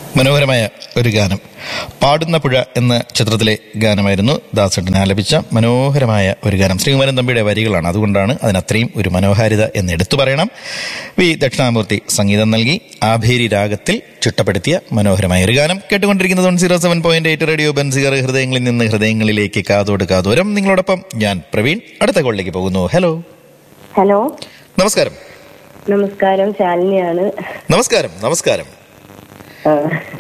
മനോഹരമായ ഒരു ഗാനം പാടുന്ന പുഴ എന്ന ചിത്രത്തിലെ ഗാനമായിരുന്നു ദാസേട്ടൻ ആലപിച്ച മനോഹരമായ ഒരു ഗാനം ശ്രീകുമാരൻ തമ്പിയുടെ വരികളാണ് അതുകൊണ്ടാണ് അതിനത്രയും ഒരു മനോഹാരിത എന്ന് എടുത്തു പറയണം വി ദക്ഷിണാമൂർത്തി സംഗീതം നൽകി ആഭേരി രാഗത്തിൽ ചിട്ടപ്പെടുത്തിയ മനോഹരമായ ഒരു ഗാനം കേട്ടുകൊണ്ടിരിക്കുന്നത് one zero seven point eight radio Benziger ഹൃദയങ്ങളിൽ നിന്ന് ഹൃദയങ്ങളിലേക്ക് കാതോട് കാതോരം നിങ്ങളോടൊപ്പം ഞാൻ പ്രവീൺ അടുത്ത കോളിലേക്ക് പോകുന്നു ഹലോ ഹലോ നമസ്കാരം നമസ്കാരം ശാലിനിയാണ് നമസ്കാരം നമസ്കാരം ആ.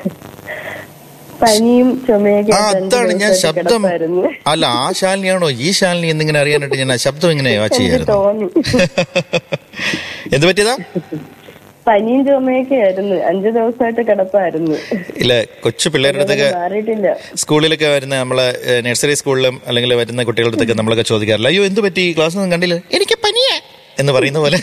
പനിയും ചുമയൊക്കെ ആ ആയിട്ട് അഞ്ച് അതാണ് ഞാൻ ദിവസമായിട്ട് ശബ്ദം കിടപ്പായിരുന്നു. അല്ല ആ ശാലിനിയാണോ ഈ ശാലിനി എന്നിങ്ങനെ അറിയാനായിട്ട് ഞാൻ ആ ശബ്ദം ഇങ്ങനെ വാച്ച് എനിക്ക് ചെയ്യായിരുന്നു തോന്നി എന്ത് പറ്റിയതാ പനിയും ചുമയൊക്കെ ആയിരുന്നു അഞ്ചു ദിവസമായിട്ട് കിടപ്പായിരുന്നു ഇല്ല കൊച്ചു പിള്ളേരുടെ അടുത്തൊക്കെ മാറിയിട്ടില്ല സ്കൂളിലൊക്കെ വരുന്ന നമ്മളെ ഏഹ്, നഴ്സറി സ്കൂളിലും അല്ലെങ്കിൽ വരുന്ന കുട്ടികളുടെ അടുത്തൊക്കെ നമ്മളൊക്കെ ചോദിക്കാറില്ല അയ്യോ എന്ത് പറ്റി ക്ലാസ് ഒന്നും കണ്ടില്ല എനിക്ക് പനിയാ എന്ന് പറയുന്ന പോലെ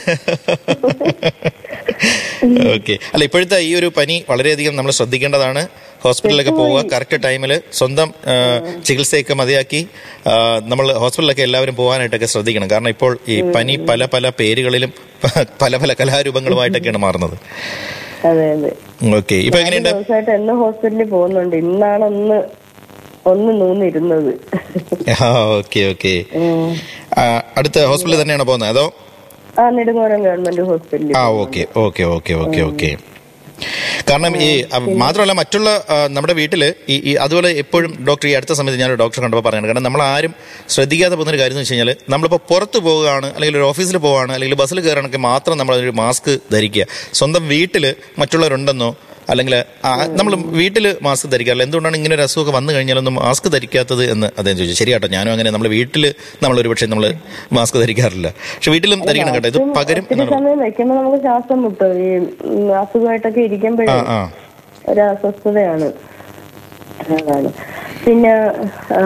ഓക്കെ അല്ല ഇപ്പോഴത്തെ ഈ ഒരു പനി വളരെയധികം നമ്മൾ ശ്രദ്ധിക്കേണ്ടതാണ് ഹോസ്പിറ്റലിലൊക്കെ പോവുക കറക്റ്റ് ടൈമിൽ സ്വന്തം ആ, ചികിത്സയൊക്കെ മതിയാക്കി ആ, നമ്മൾ ഹോസ്പിറ്റലിലൊക്കെ എല്ലാവരും പോകാനായിട്ടൊക്കെ ശ്രദ്ധിക്കണം കാരണം ഇപ്പോൾ ഈ പനി പല പല പേരുകളിലും പല പല കലാരൂപങ്ങളുമായിട്ടൊക്കെയാണ് മാറുന്നത് അതെ അതെ ഓക്കെ ഇപ്പൊ എങ്ങനെയുണ്ട് ദിവസമായിട്ട് എന്ന് ഹോസ്പിറ്റലിൽ പോകുന്നുണ്ട് ഇന്നാണ് ഒന്ന് ഒന്ന് നൂന്നിരുന്നത് ആ ഓക്കെ ഓക്കെ ഉം. അടുത്ത ഹോസ്പിറ്റലിൽ തന്നെയാണോ പോകുന്നത് അതോ ആ നെടുങ്ങോരം ഗവൺമെന്റ് ഹോസ്പിറ്റലിൽ ആ okay okay okay okay okay കാരണം ഈ അ, മാത്രമല്ല മറ്റുള്ള ആ, നമ്മുടെ വീട്ടില് ഈ ഈ അതുപോലെ എപ്പോഴും ഡോക്ടർ ഈ അടുത്ത സമയത്ത് ഞാൻ ഡോക്ടറെ കണ്ടപ്പോൾ പറയുന്നത് കാരണം നമ്മൾ ആരും ശ്രദ്ധിക്കാതെ പോകുന്ന ഒരു കാര്യം എന്ന് വെച്ച് കഴിഞ്ഞാൽ നമ്മളിപ്പോൾ പുറത്ത് പോവുകയാണ് അല്ലെങ്കിൽ ഒരു ഓഫീസിൽ പോവുകയാണ് അല്ലെങ്കിൽ ബസ്സിൽ കയറണമെങ്കിൽ മാത്രം നമ്മൾ ഒരു മാസ്ക് ധരിക്കുക സ്വന്തം വീട്ടിൽ മറ്റുള്ളവരുണ്ടെന്നോ അല്ലെങ്കിൽ നമ്മൾ വീട്ടിൽ മാസ്ക് ധരിക്കാറില്ല എന്തുകൊണ്ടാണ് ഇങ്ങനെ ഒരു അസുഖമൊക്കെ വന്നു കഴിഞ്ഞാലൊന്നും മാസ്ക് ധരിക്കാത്തത് എന്ന് അദ്ദേഹം ചോദിച്ചു ശരിയാട്ടോ ഞാനും അങ്ങനെ നമ്മുടെ വീട്ടിൽ നമ്മൾ ഒരു പക്ഷേ നമ്മൾ മാസ്ക് ധരിക്കാറില്ല പക്ഷെ വീട്ടിലും ധരിക്കണം കേട്ടോ ഇത് പകരും ഒത്തിരി എന്നാണ് സമയം വെക്കുമ്പോ നമുക്ക് ശ്വാസം മുട്ടും ഈ ഉം, അസുഖമായിട്ടൊക്കെ ഇരിക്കുമ്പോഴേ ആ ആ ഒരു അസ്വസ്ഥതയാണ് അതാണ് പിന്നെ ആ,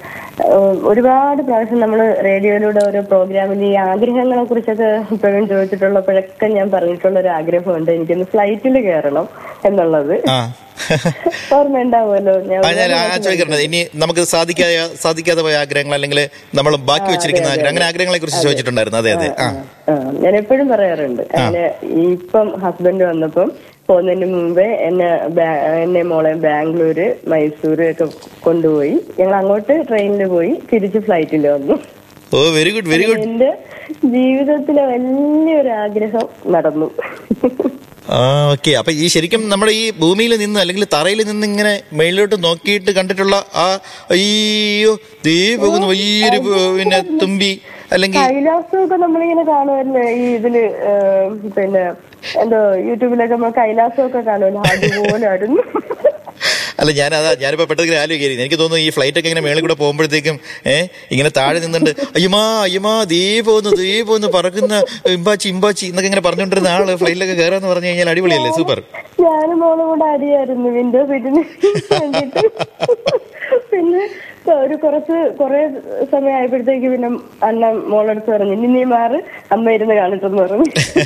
ഒരുപാട് പ്രാവശ്യം നമ്മൾ റേഡിയോയിലൂടെ ഓരോ പ്രോഗ്രാമിൽ ഈ ആഗ്രഹങ്ങളെ കുറിച്ചൊക്കെ ഇപ്പോഴും ചോദിച്ചിട്ടുള്ളപ്പോഴൊക്കെ ഞാൻ പറഞ്ഞിട്ടുള്ള ഒരു ആഗ്രഹമുണ്ട് എനിക്കൊന്ന് ഫ്ലൈറ്റിൽ കയറണം എന്നുള്ളത് ആ ഓർമ്മ ഉണ്ടാവുമല്ലോ ഞാൻ ആ, ഞാൻ ആ ചോദിക്കുന്നത് ഇനി നമുക്ക് സാധിക്കായ സാധിക്കാതെ പോയ ആഗ്രഹങ്ങൾ അല്ലെങ്കിൽ നമ്മൾ ബാക്കി വെച്ചിരിക്കുന്ന ആഗ്രഹം അങ്ങനെ ആഗ്രഹങ്ങളെ കുറിച്ച് ചോദിച്ചിട്ടുണ്ടായിരുന്നു അതെ അതെ ആ ആ, ഞാൻ എപ്പോഴും പറയാറുണ്ട് അങ്ങനെ ഇപ്പം ഹസ്ബൻഡ് വന്നപ്പം പോകുന്നതിന് മുമ്പേ എന്നെ ബാ- എന്നെ മോളെ ബാംഗ്ലൂര് മൈസൂര് ഒക്കെ കൊണ്ടുപോയി ഞങ്ങൾ അങ്ങോട്ട് ട്രെയിനിൽ പോയി തിരിച്ച് ഫ്ലൈറ്റിൽ വന്നു oh very good very good എന്റെ ജീവിതത്തിലെ വലിയൊരു ആഗ്രഹം നടന്നു ആ ഓക്കെ അപ്പൊ ഈ ശരിക്കും നമ്മുടെ ഈ ഭൂമിയിൽ നിന്ന് അല്ലെങ്കിൽ തറയിൽ നിന്ന് ഇങ്ങനെ മേളിലോട്ട് നോക്കിയിട്ട് കണ്ടിട്ടുള്ള ആ അയ്യോ ദേ പോകുന്നു വലിയൊരു പ് പിന്നെ തുമ്പി അല്ലെങ്കിൽ കൈലാസമൊക്കെ നമ്മളിങ്ങനെ കാണുമല്ലേ ഈ ഇതില് ഏ, പിന്നെ എന്തോ യൂട്യൂബിലൊക്കെ നമ്മൾ കൈലാസമൊക്കെ കാണുമല്ലോ അതുപോലെ ആയിരുന്നു അല്ല ഞാൻ അതാ ഞാനിപ്പോ പെട്ടെന്ന് ആലോചിക്കുന്നു എനിക്ക് തോന്നുന്നു ഈ ഫ്ലൈറ്റ് ഒക്കെ ഇങ്ങനെ മേളിൽ കൂടെ പോകുമ്പോഴത്തേക്കും ഏഹ് ഇങ്ങനെ താഴെ നിന്നുണ്ട് അയ്യമാ അയ്യമാ ദേ പോകുന്നു ദേ പോകുന്നു പറക്കുന്ന ഇമ്പാച്ചി ഇമ്പാച്ചി എന്നൊക്കെ ഇങ്ങനെ പറഞ്ഞുകൊണ്ടിരുന്ന ആള് ഫ്ലൈറ്റിലൊക്കെ കയറാന്ന് പറഞ്ഞു കഴിഞ്ഞാൽ അടിപൊളിയല്ലേ സൂപ്പർ ഞാനും മോളും കൂടെ അടിയായിരുന്നു വിൻഡോ സീറ്റിന് വേണ്ടിട്ട് പിന്നെ ഒരു കുറച്ച് കുറെ സമയം ആയപ്പോഴത്തേക്ക് പിന്നെ അണ്ണൻ മോളെടുത്ത് പറഞ്ഞു ഇനി നീ മാറ് അമ്മ ഇരുന്ന് കാണിട്ടെന്ന് പറഞ്ഞു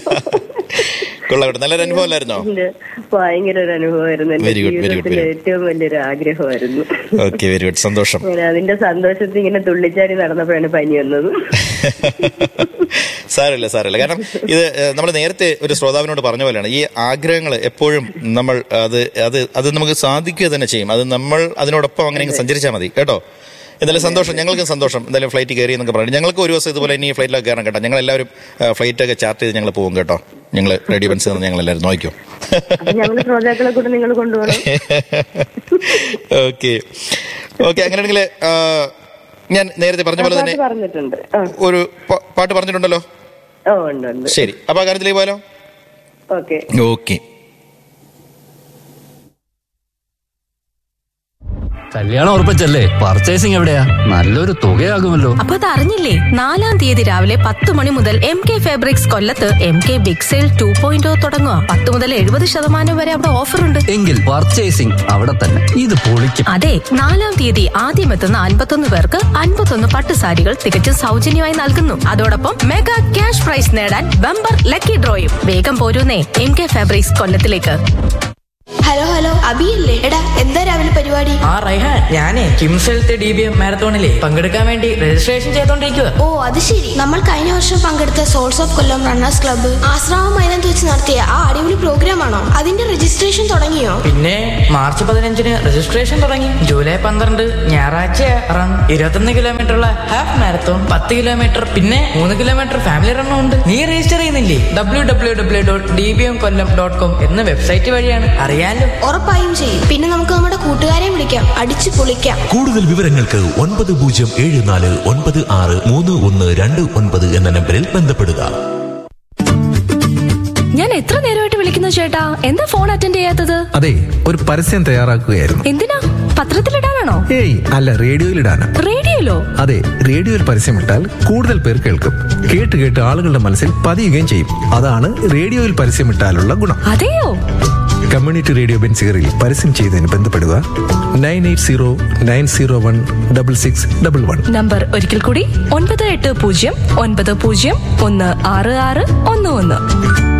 കൊള്ളാം കേട്ടോ നല്ലൊരു അനുഭവം അല്ലായിരുന്നോ എന്റെ ഭയങ്കര ഒരു അനുഭവമായിരുന്നു എന്റെ Very good, very good, ജീവിതത്തിലെ very ഏറ്റവും വലിയൊരു ആഗ്രഹമായിരുന്നു ഓക്കെ വെരി ഗുഡ് സന്തോഷം അങ്ങനെ അതിന്റെ സന്തോഷത്തിൽ ഇങ്ങനെ തുള്ളിച്ചാടി നടന്നപ്പോഴാണ് പനി വന്നത് സാരമില്ല സാരമില്ല കാരണം ഇത് നമ്മൾ നേരത്തെ ഒരു ശ്രോതാവിനോട് പറഞ്ഞ പോലെയാണ് ഈ ആഗ്രഹങ്ങൾ എപ്പോഴും നമ്മൾ അത് അത് അത് നമുക്ക് സാധിക്കുക തന്നെ ചെയ്യും അത് നമ്മൾ അതിനോടൊപ്പം അങ്ങനെ അങ്ങ് സഞ്ചരിച്ചാൽ മതി കേട്ടോ എന്തായാലും സന്തോഷം ഞങ്ങൾക്കും സന്തോഷം എന്തായാലും ഫ്ലൈറ്റ് കയറി എന്നൊക്കെ പറഞ്ഞു ഞങ്ങൾക്ക് ഒരു ദിവസം ഇതുപോലെ ഇനി ഫ്ലൈറ്റിലൊക്കെ കയറാൻ കേട്ടോ ഞങ്ങൾ എല്ലാവരും ഫ്ലൈറ്റ് ഒക്കെ ചാർട്ട് ചെയ്ത് ഞങ്ങൾ പോകും കേട്ടോ ഞങ്ങൾ റെഡി ബൻസ് ഞങ്ങൾ എല്ലാവരും നോക്കിയോ അപ്പൊ ഞങ്ങള് ശ്രോതാക്കളെ കൂടെ നിങ്ങൾ കൊണ്ടുപോകണം ഓക്കെ ഓക്കെ അങ്ങനെയാണെങ്കിൽ ഞാൻ നേരത്തെ പറഞ്ഞ പോലെ തന്നെ പാട്ട് പറഞ്ഞിട്ടുണ്ട് ആ ഒരു പ- പാട്ട് പറഞ്ഞിട്ടുണ്ടല്ലോ ഓ ഉണ്ട് ഉണ്ട് ശരി അപ്പൊ ആ കാര്യത്തിലേക്ക് പോയാലോ ഓക്കെ ഓക്കെ കല്യാണം ഉറപ്പിച്ചല്ലേ പർച്ചേസിംഗ് എവിടെയാ നല്ലൊരു തുകയാകുമല്ലോ അപ്പൊ അത് അറിഞ്ഞില്ലേ നാലാം തീയതി രാവിലെ പത്ത് മണി മുതൽ എം കെ ഫാബ്രിക്സ് കൊല്ലത്ത് M K big sale two point O തുടങ്ങുക പത്ത് മുതൽ എഴുപത് ശതമാനം വരെ അവിടെ ഓഫറുണ്ട് എങ്കിൽ പർച്ചേസിംഗ് അവിടെ തന്നെ ഇത് പൊളിക്കും അതെ നാലാം തീയതി ആദ്യം എത്തുന്ന അൻപത്തൊന്ന് പേർക്ക് അൻപത്തൊന്ന് പട്ട് സാരികൾ തികച്ചും സൗജന്യമായി നൽകുന്നു അതോടൊപ്പം മെഗാ ക്യാഷ് പ്രൈസ് നേടാൻ ബമ്പർ ലക്കി ഡ്രോയും വേഗം പോരൂന്നേ എം കെ ഫാബ്രിക്സ് കൊല്ലത്തിലേക്ക് ഹലോ ഹലോ ഹലോ അബിയല്ലേ എടാ എന്താ രാവിലെ പരിപാടി ആ റൈഹാൻ ഞാനേ KIMS health D B M മാരത്തോണിലെ പങ്കെടുക്കാൻ വേണ്ടി രജിസ്ട്രേഷൻ ചെയ്തോണ്ടിരിക്കുക ഓ അത് ശരി നമ്മൾ കഴിഞ്ഞ വർഷം പങ്കെടുത്ത souls of Kollam runners club Asramam മൈതാനത്ത് വെച്ച് നടത്തിയ ആ അടിപൊളി പ്രോഗ്രാം ആണോ അതിന്റെ രജിസ്ട്രേഷൻ തുടങ്ങിയോ പിന്നെ മാർച്ച് പതിനഞ്ചിന് രജിസ്ട്രേഷൻ തുടങ്ങി ജൂലൈ പന്ത്രണ്ട് ഞായറാഴ്ച റൺ ഇരുപത്തൊന്ന് കിലോമീറ്റർ ഉള്ള ഹാഫ് മാരത്തോൺ പത്ത് കിലോമീറ്റർ പിന്നെ മൂന്ന് കിലോമീറ്റർ ഫാമിലി റണ്ണും ഉണ്ട് നീ രജിസ്റ്റർ ചെയ്യുന്നില്ലേ W W W dot D B M Kollam dot com എന്ന വെബ്സൈറ്റ് വഴിയാണ് അറിയാലോ ഉറപ്പായും ചെയ്യും പിന്നെ നമുക്ക് നമ്മുടെ കൂട്ടുകാരെ വിളിക്കാം അടിച്ചു പൊളിക്കാം കൂടുതൽ വിവരങ്ങൾക്ക് ഒൻപത് പൂജ്യം ഏഴ് നാല് ഒൻപത് ആറ് മൂന്ന് ഒന്ന് രണ്ട് ഒൻപത് എന്ന നമ്പറിൽ ബന്ധപ്പെടുക ഞാൻ എത്ര നേരമായിട്ട് വിളിക്കുന്നു ചേട്ടാ എന്താ ഫോൺ അറ്റൻഡ് ചെയ്യാത്തത് അതെ ഒരു പരസ്യം തയ്യാറാക്കുകയായിരുന്നു എന്തിനാ പത്രത്തിലിടാനാണോ ഏയ് അല്ല റേഡിയോയിലിടാന് റേഡിയോയിലോ അതെ റേഡിയോയിൽ പരസ്യമിട്ടാൽ കൂടുതൽ പേർ കേൾക്കും കേട്ട് കേട്ട് ആളുകളുടെ മനസ്സിൽ പതിയുകയും ചെയ്യും അതാണ് റേഡിയോയിൽ പരസ്യമിട്ടാലുള്ള ഗുണം അതെയോ കമ്മ്യൂണിറ്റി റേഡിയോ ബെൻസിഗറിൽ പരസ്യം ചെയ്തതിന് ബന്ധപ്പെടുക nine eight zero nine zero one double six double one number ഒരിക്കൽ കൂടി ഒൻപത് എട്ട് പൂജ്യം ഒൻപത് പൂജ്യം ഒന്ന് ആറ് ആറ് ഒന്ന് ഒന്ന്